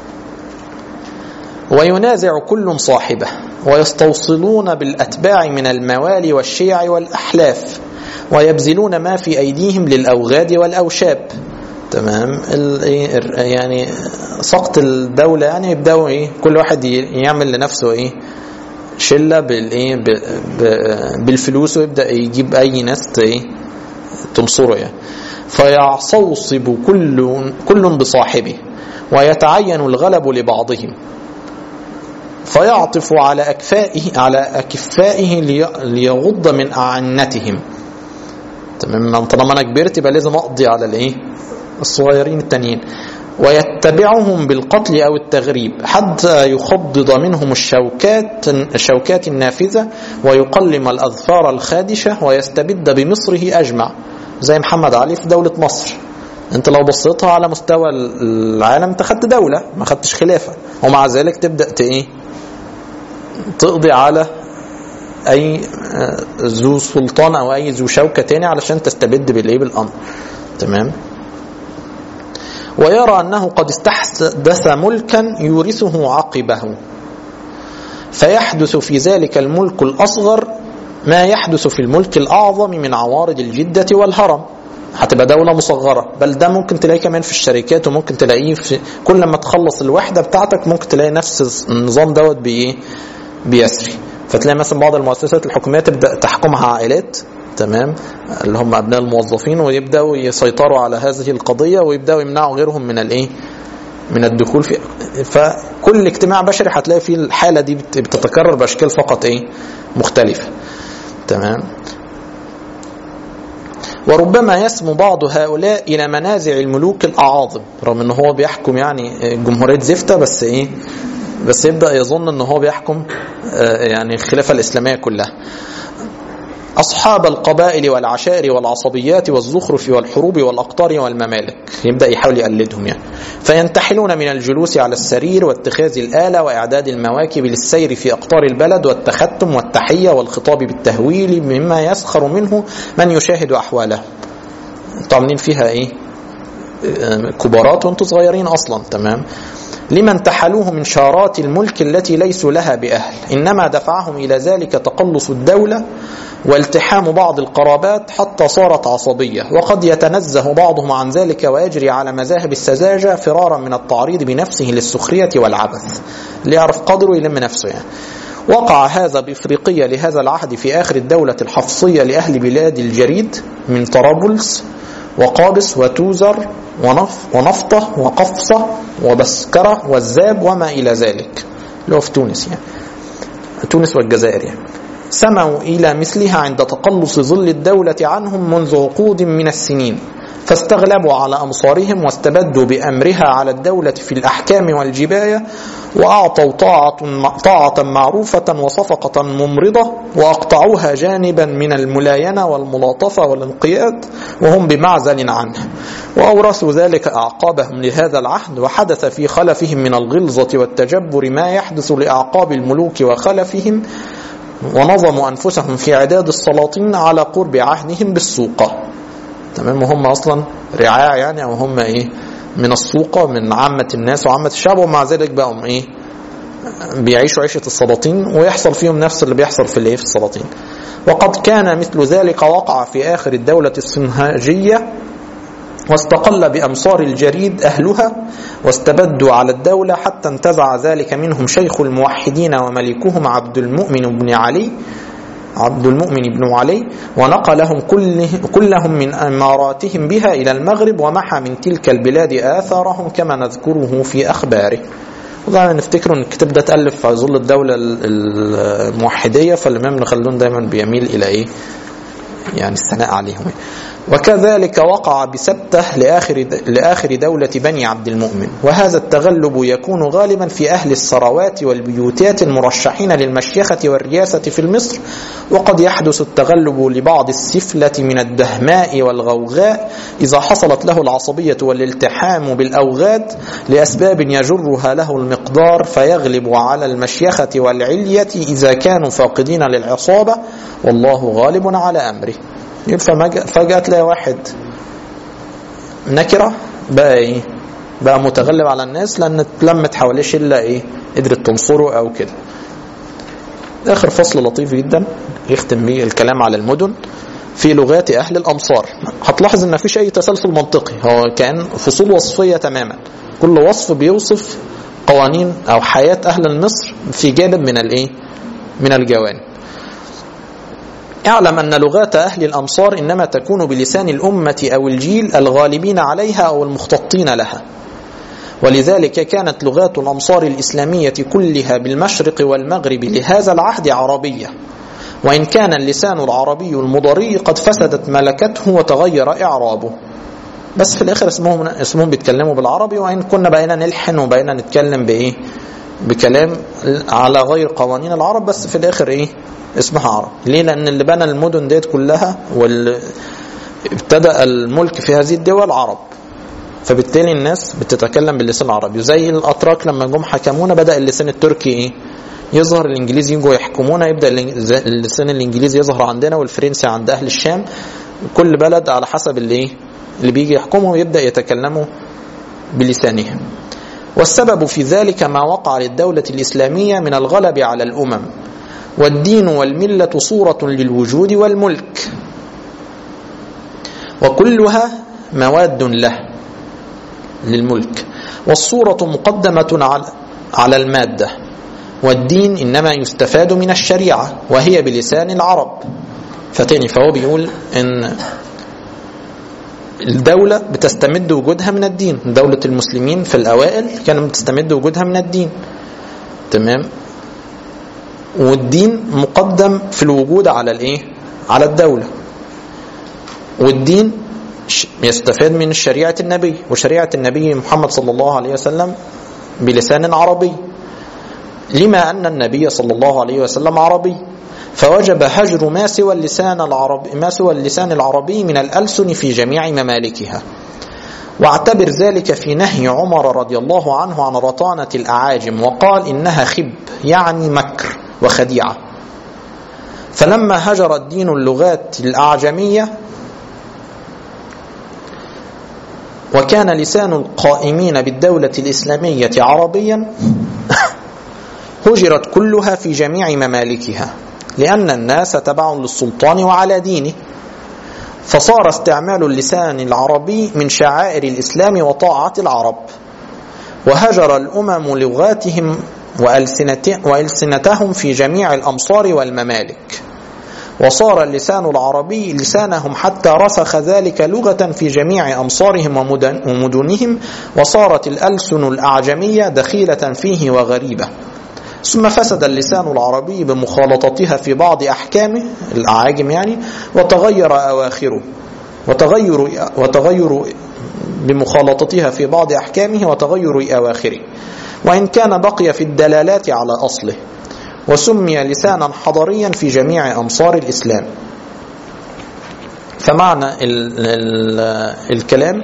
Speaker 1: وينازع كل صاحبه ويستوصلون بالأتباع من الموالي والشيع والأحلاف ويبذلون ما في أيديهم للأوغاد والأوشاب تمام يعني سقط الدولة يعني يبدأوا إيه كل واحد يعمل لنفسه إيه شلة بالإيه بالفلوس ويبدأ يجيب أي ناس إيه تنصره يعني فيعصوصب كل كل بصاحبه ويتعين الغلب لبعضهم فيعطف على أكفائه على أكفائه ليغض من أعنتهم تمام طالما انا كبرت يبقى لازم اقضي على الايه الصغيرين التانيين ويتبعهم بالقتل او التغريب حتى يخضض منهم الشوكات الشوكات النافذه ويقلم الاظفار الخادشه ويستبد بمصره اجمع زي محمد علي في دوله مصر انت لو بصيتها على مستوى العالم انت خدت دوله ما خدتش خلافه ومع ذلك تبدا ايه تقضي على اي ذو سلطان او اي ذو شوكه تاني علشان تستبد بالايه بالامر تمام ويرى انه قد استحدث ملكا يورثه عقبه فيحدث في ذلك الملك الاصغر ما يحدث في الملك الاعظم من عوارض الجده والهرم هتبقى دولة مصغرة بل ده ممكن تلاقيه كمان في الشركات وممكن تلاقيه في كل ما تخلص الوحدة بتاعتك ممكن تلاقي نفس النظام دوت بإيه بيسري فتلاقي مثلا بعض المؤسسات الحكوميه تبدا تحكمها عائلات تمام اللي هم ابناء الموظفين ويبداوا يسيطروا على هذه القضيه ويبداوا يمنعوا غيرهم من الايه من الدخول في فكل اجتماع بشري هتلاقي فيه الحاله دي بت- بتتكرر باشكال فقط ايه مختلفه تمام وربما يسمو بعض هؤلاء الى منازع الملوك الاعاظم رغم ان هو بيحكم يعني جمهوريه زفته بس ايه بس يبدا يظن ان هو بيحكم آه، يعني الخلافه الاسلاميه كلها أصحاب القبائل والعشائر والعصبيات والزخرف والحروب والأقطار والممالك يبدأ يحاول يقلدهم يعني فينتحلون من الجلوس على السرير واتخاذ الآلة وإعداد المواكب للسير في أقطار البلد والتختم والتحية والخطاب بالتهويل مما يسخر منه من يشاهد أحوالهم انتوا عاملين فيها إيه آه، كبارات وانتوا صغيرين أصلا تمام لمن تحلوه من شارات الملك التي ليسوا لها بأهل إنما دفعهم إلى ذلك تقلص الدولة والتحام بعض القرابات حتى صارت عصبية وقد يتنزه بعضهم عن ذلك ويجري على مذاهب السذاجة فرارا من التعريض بنفسه للسخرية والعبث ليعرف قدره يلم نفسه يعني وقع هذا بإفريقية لهذا العهد في آخر الدولة الحفصية لأهل بلاد الجريد من طرابلس وقابس وتوزر ونف ونفطة وقفصة وبسكرة والزاب وما إلى ذلك اللي هو في تونس يعني تونس والجزائر يعني سمعوا إلى مثلها عند تقلص ظل الدولة عنهم منذ عقود من السنين فاستغلبوا على أمصارهم واستبدوا بأمرها على الدولة في الأحكام والجباية وأعطوا طاعة, طاعة معروفة وصفقة ممرضة وأقطعوها جانبا من الملاينة والملاطفة والانقياد وهم بمعزل عنه وأورثوا ذلك أعقابهم لهذا العهد وحدث في خلفهم من الغلظة والتجبر ما يحدث لأعقاب الملوك وخلفهم ونظموا أنفسهم في عداد السلاطين على قرب عهدهم بالسوقة تمام وهم أصلا رعاع يعني أو هم إيه من السوقة من عامة الناس وعامة الشعب ومع ذلك بقوا إيه بيعيشوا عيشة السلاطين ويحصل فيهم نفس اللي بيحصل في الايه في السلاطين وقد كان مثل ذلك وقع في آخر الدولة الصنهاجية واستقل بأمصار الجريد أهلها واستبدوا على الدولة حتى انتزع ذلك منهم شيخ الموحدين وملكهم عبد المؤمن بن علي عبد المؤمن بن علي ونقلهم كله كلهم من أماراتهم بها إلى المغرب ومحى من تلك البلاد آثارهم كما نذكره في أخباره وطبعا نفتكروا ان الكتاب ده اتألف في ظل الدولة الموحدية فالإمام ابن خلدون دايما بيميل إلى إيه يعني الثناء عليهم وكذلك وقع بسبته لآخر, لآخر دولة بني عبد المؤمن وهذا التغلب يكون غالبا في أهل الثروات والبيوتات المرشحين للمشيخة والرياسة في مصر وقد يحدث التغلب لبعض السفلة من الدهماء والغوغاء إذا حصلت له العصبية والالتحام بالأوغاد لأسباب يجرها له المقدار فيغلب على المشيخة والعلية إذا كانوا فاقدين للعصابة والله غالب على أمره فجأة تلاقي واحد نكرة بقى ايه بقى متغلب على الناس لان اتلمت حواليه شله ايه قدرت تنصره او كده اخر فصل لطيف جدا يختم بيه الكلام على المدن في لغات اهل الامصار هتلاحظ ان مفيش اي تسلسل منطقي هو كان فصول وصفيه تماما كل وصف بيوصف قوانين او حياه اهل مصر في جانب من الايه من الجوانب اعلم أن لغات أهل الأمصار إنما تكون بلسان الأمة أو الجيل الغالبين عليها أو المختطين لها ولذلك كانت لغات الأمصار الإسلامية كلها بالمشرق والمغرب لهذا العهد عربية وإن كان اللسان العربي المضري قد فسدت ملكته وتغير إعرابه بس في الآخر اسمهم اسمهم بيتكلموا بالعربي وإن كنا بقينا نلحن وبقينا نتكلم بإيه بكلام على غير قوانين العرب بس في الآخر إيه اسمها عرب ليه لأن اللي بنى المدن ديت كلها واللي ابتدأ الملك في هذه الدول عرب فبالتالي الناس بتتكلم باللسان العربي زي الأتراك لما جم حكمونا بدأ اللسان التركي إيه يظهر الإنجليز يجوا يحكمونا يبدأ اللسان الإنجليزي يظهر عندنا والفرنسي عند أهل الشام كل بلد على حسب اللي إيه اللي بيجي يحكمه يبدأ يتكلموا بلسانهم والسبب في ذلك ما وقع للدولة الإسلامية من الغلب على الأمم والدين والملة صورة للوجود والملك وكلها مواد له للملك والصورة مقدمة على على المادة والدين إنما يستفاد من الشريعة وهي بلسان العرب فتاني فهو بيقول ان الدولة بتستمد وجودها من الدين دولة المسلمين في الأوائل كانت بتستمد وجودها من الدين تمام والدين مقدم في الوجود على الايه على الدولة والدين ش- يستفاد من شريعة النبي وشريعة النبي محمد صلى الله عليه وسلم بلسان عربي لما أن النبي صلى الله عليه وسلم عربي فوجب هجر ما سوى اللسان العربي ما سوى اللسان العربي من الألسن في جميع ممالكها واعتبر ذلك في نهي عمر رضي الله عنه عن رطانة الأعاجم وقال إنها خب يعني مكر وخديعة فلما هجر الدين اللغات الأعجمية وكان لسان القائمين بالدولة الإسلامية عربيا هجرت كلها في جميع ممالكها لأن الناس تبع للسلطان وعلى دينه فصار استعمال اللسان العربي من شعائر الإسلام وطاعة العرب وهجر الأمم لغاتهم وألسنت- وألسنتهم في جميع الأمصار والممالك وصار اللسان العربي لسانهم حتى رسخ ذلك لغة في جميع أمصارهم ومدن- ومدنهم وصارت الألسن الأعجمية دخيلة فيه وغريبة ثم فسد اللسان العربي بمخالطتها في بعض أحكامه الأعاجم يعني وتغير أواخره وتغير وتغير بمخالطتها في بعض أحكامه وتغير أواخره وإن كان بقي في الدلالات على أصله وسمي لسانا حضريا في جميع أمصار الإسلام فمعنى ال ال الكلام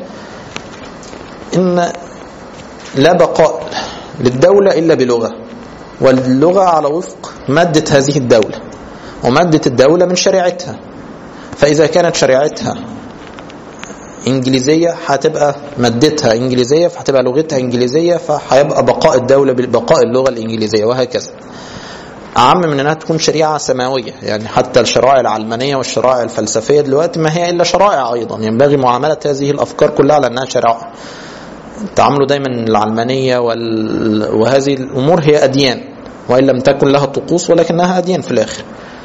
Speaker 1: إن لا بقاء للدولة إلا بلغة واللغة على وفق مادة هذه الدولة ومادة الدولة من شريعتها فإذا كانت شريعتها إنجليزية هتبقى مادتها إنجليزية فهتبقى لغتها إنجليزية فهيبقى بقاء الدولة ببقاء اللغة الإنجليزية وهكذا أعم من أنها تكون شريعة سماوية يعني حتى الشرائع العلمانية والشرائع الفلسفية دلوقتي ما هي إلا شرائع أيضا ينبغي معاملة هذه الأفكار كلها على أنها شرائع تعاملوا دايما العلمانية وال... وهذه الأمور هي أديان وإن لم تكن لها طقوس ولكنها أديان في الآخر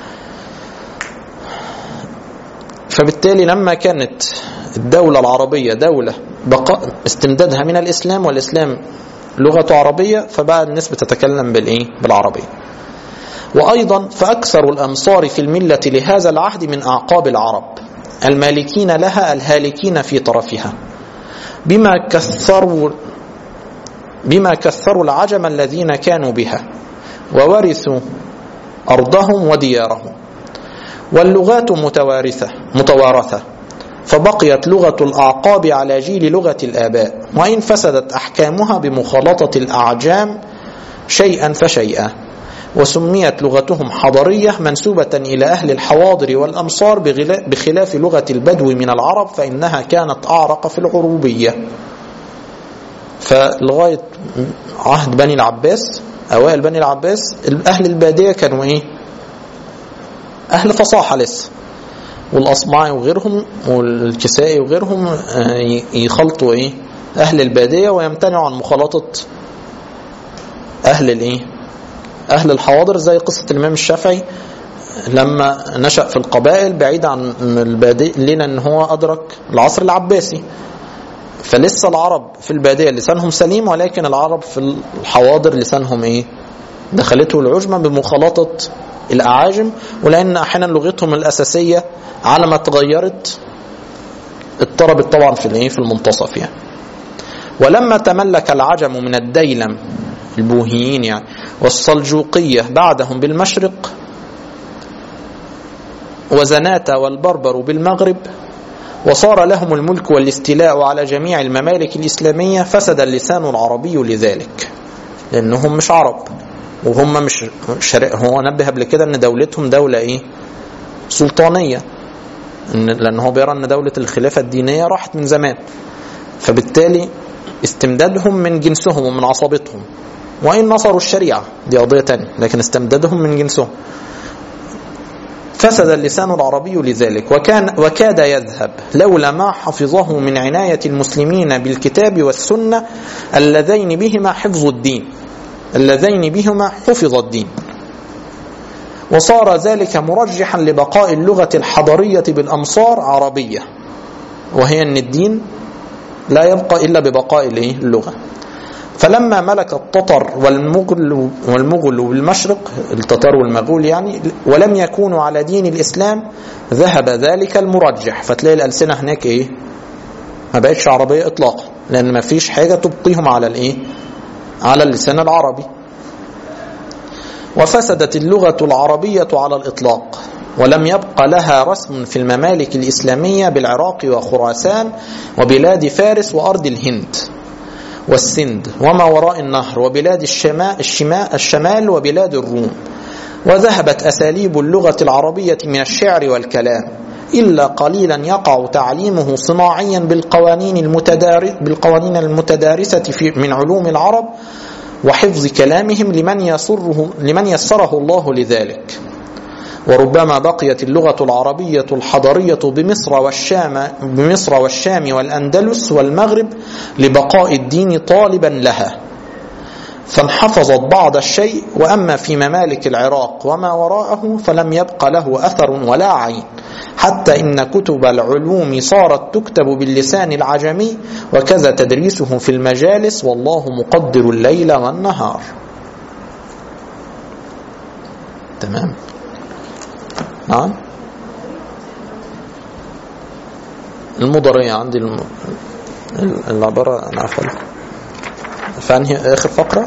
Speaker 1: فبالتالي لما كانت الدولة العربية دولة بقاء استمدادها من الإسلام والإسلام لغة عربية فبقى الناس بتتكلم بالإيه؟ بالعربية وأيضا فأكثر الأمصار في الملة لهذا العهد من أعقاب العرب المالكين لها الهالكين في طرفها بما كثروا بما كثروا العجم الذين كانوا بها وورثوا أرضهم وديارهم واللغات متوارثة متوارثة فبقيت لغة الأعقاب على جيل لغة الآباء وإن فسدت أحكامها بمخالطة الأعجام شيئا فشيئا وسميت لغتهم حضرية منسوبة إلى أهل الحواضر والأمصار بخلاف لغة البدو من العرب فإنها كانت أعرق في العروبية فلغاية عهد بني العباس أوائل بني العباس أهل البادية كانوا إيه أهل فصاحة لسه والأصمعي وغيرهم والكسائي وغيرهم يخلطوا إيه أهل البادية ويمتنعوا عن مخالطة أهل الإيه أهل الحواضر زي قصة الإمام الشافعي لما نشأ في القبائل بعيد عن البادية لنا أن هو أدرك العصر العباسي فلسه العرب في البادية لسانهم سليم ولكن العرب في الحواضر لسانهم إيه دخلته العجمة بمخالطة الأعاجم ولأن أحيانا لغتهم الأساسية على ما تغيرت اضطربت طبعا في الايه في المنتصف يعني ولما تملك العجم من الديلم البوهيين يعني والسلجوقية بعدهم بالمشرق وزناتا والبربر بالمغرب وصار لهم الملك والاستيلاء على جميع الممالك الإسلامية فسد اللسان العربي لذلك لأنهم مش عرب وهم مش شرق هو نبه قبل كده ان دولتهم دولة ايه سلطانية إن لان هو بيرى ان دولة الخلافة الدينية راحت من زمان فبالتالي استمدادهم من جنسهم ومن عصبتهم وإن نصروا الشريعة دي قضية تانية لكن استمدادهم من جنسهم فسد اللسان العربي لذلك وكان وكاد يذهب لولا ما حفظه من عناية المسلمين بالكتاب والسنة اللذين بهما حفظ الدين اللذين بهما حفظ الدين وصار ذلك مرجحا لبقاء اللغة الحضرية بالأمصار عربية وهي أن الدين لا يبقى إلا ببقاء الإيه؟ اللغة فلما ملك التتر والمغل والمغل بالمشرق التتار والمغول يعني ولم يكونوا على دين الإسلام ذهب ذلك المرجح فتلاقي الألسنة هناك إيه ما بقتش عربية إطلاقا لأن ما فيش حاجة تبقيهم على الإيه على اللسان العربي وفسدت اللغة العربية على الإطلاق ولم يبق لها رسم في الممالك الإسلامية بالعراق وخراسان وبلاد فارس وأرض الهند والسند وما وراء النهر وبلاد الشمال, الشمال, الشمال وبلاد الروم وذهبت أساليب اللغة العربية من الشعر والكلام إلا قليلا يقع تعليمه صناعيا بالقوانين المتدارس بالقوانين المتدارسة في من علوم العرب وحفظ كلامهم لمن يسره لمن يسره الله لذلك وربما بقيت اللغة العربية الحضرية بمصر والشام بمصر والشام والأندلس والمغرب لبقاء الدين طالبا لها فانحفظت بعض الشيء وأما في ممالك العراق وما وراءه فلم يبق له أثر ولا عين حتى إن كتب العلوم صارت تكتب باللسان العجمي وكذا تدريسه في المجالس والله مقدر الليل والنهار تمام نعم المضرية عندي الم... العبارة أنا عفوا فأنهي آخر فقرة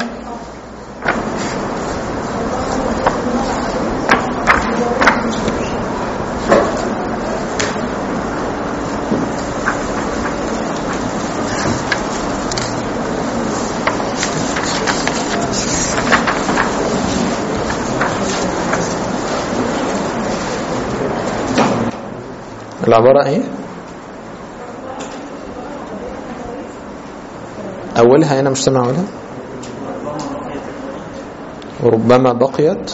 Speaker 1: العبارة ايه اولها هنا مش سامع اولها وربما بقيت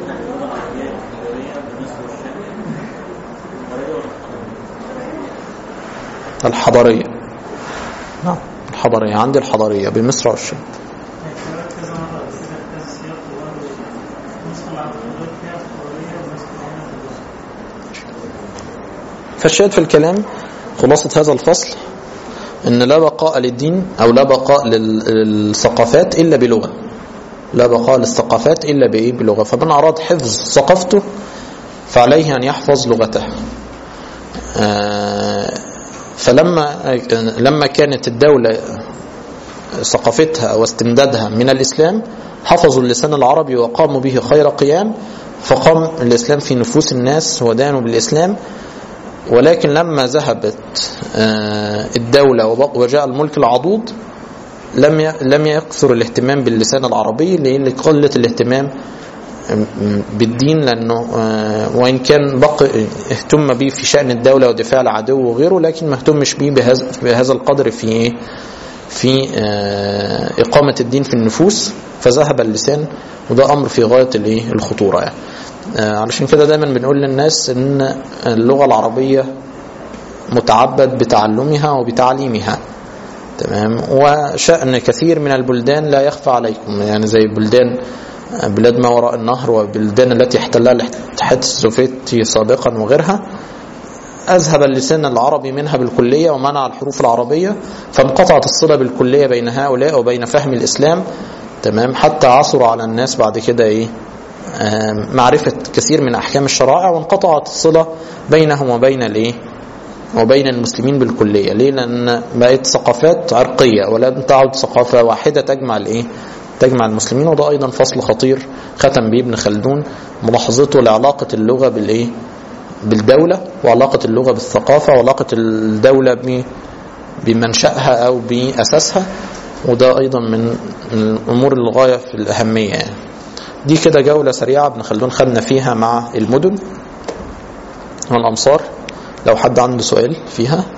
Speaker 1: الحضرية نعم الحضرية عندي الحضرية بمصر والشام فالشاهد في الكلام خلاصة هذا الفصل ان لا بقاء للدين او لا بقاء للثقافات الا بلغة لا بقاء للثقافات الا بايه بلغة فمن اراد حفظ ثقافته فعليه ان يحفظ لغته فلما لما كانت الدولة ثقافتها واستمدادها من الاسلام حفظوا اللسان العربي وقاموا به خير قيام فقام الاسلام في نفوس الناس ودانوا بالاسلام ولكن لما ذهبت الدولة وجاء الملك العضوض لم لم يكثر الاهتمام باللسان العربي لأن قلة الاهتمام بالدين لأنه وإن كان بقي اهتم به في شأن الدولة ودفاع العدو وغيره لكن ما اهتمش به بهذا, بهذا القدر في في إقامة الدين في النفوس فذهب اللسان وده أمر في غاية الخطورة يعني. علشان كده دايما بنقول للناس ان اللغة العربية متعبد بتعلمها وبتعليمها تمام وشأن كثير من البلدان لا يخفى عليكم يعني زي بلدان بلاد ما وراء النهر وبلدان التي احتلها الاتحاد السوفيتي سابقا وغيرها أذهب اللسان العربي منها بالكلية ومنع الحروف العربية فانقطعت الصلة بالكلية بين هؤلاء وبين فهم الإسلام تمام حتى عثروا على الناس بعد كده إيه معرفة كثير من أحكام الشرائع وانقطعت الصلة بينهم وبين الإيه وبين المسلمين بالكلية ليه لأن بقت ثقافات عرقية ولم تعد ثقافة واحدة تجمع الإيه تجمع المسلمين وده أيضا فصل خطير ختم به ابن خلدون ملاحظته لعلاقة اللغة بالإيه بالدولة وعلاقة اللغة بالثقافة وعلاقة الدولة بمنشأها أو بأساسها وده أيضا من الأمور الغاية في الأهمية يعني. دي كده جولة سريعة ابن خلدون خدنا فيها مع المدن والأمصار لو حد عنده سؤال فيها